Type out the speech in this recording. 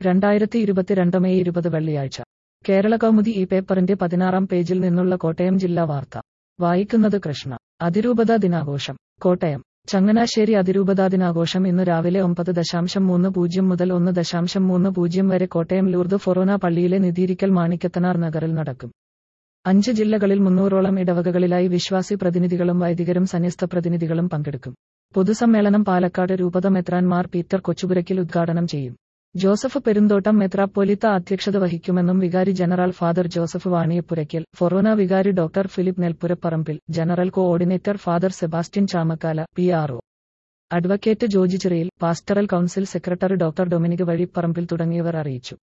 രണ്ടായിരത്തി ഇരുപത്തിരണ്ട് മെയ് ഇരുപത് വെള്ളിയാഴ്ച കേരള കൗമുദി ഈ പേപ്പറിന്റെ പതിനാറാം പേജിൽ നിന്നുള്ള കോട്ടയം ജില്ലാ വാർത്ത വായിക്കുന്നത് കൃഷ്ണ അതിരൂപതാ ദിനാഘോഷം കോട്ടയം ചങ്ങനാശ്ശേരി അതിരൂപതാ ദിനാഘോഷം ഇന്ന് രാവിലെ ഒമ്പത് ദശാംശം മൂന്ന് പൂജ്യം മുതൽ ഒന്ന് ദശാംശം മൂന്ന് പൂജ്യം വരെ കോട്ടയം ലൂർദ് ഫൊറോന പള്ളിയിലെ നിധീരിക്കൽ മാണിക്കത്തനാർ നഗറിൽ നടക്കും അഞ്ച് ജില്ലകളിൽ മുന്നൂറോളം ഇടവകകളിലായി വിശ്വാസി പ്രതിനിധികളും വൈദികരും സന്യസ്ത പ്രതിനിധികളും പങ്കെടുക്കും പൊതുസമ്മേളനം പാലക്കാട് രൂപത മെത്രാൻമാർ പീറ്റർ കൊച്ചുപുരയ്ക്കിൽ ഉദ്ഘാടനം ചെയ്യും ജോസഫ് പെരുന്തോട്ടം മെത്രാപ്പോലിത്ത അധ്യക്ഷത വഹിക്കുമെന്നും വികാരി ജനറൽ ഫാദർ ജോസഫ് വാണിയപ്പുരയ്ക്കൽ ഫൊറോന വികാരി doctor Philip Nelpuraparambil general coordinator father Sebastian Chamakkala P RO advocate Joji Chirayil pastoral council secretary doctor Dominic Vazhiparambil തുടങ്ങിയവർ അറിയിച്ചു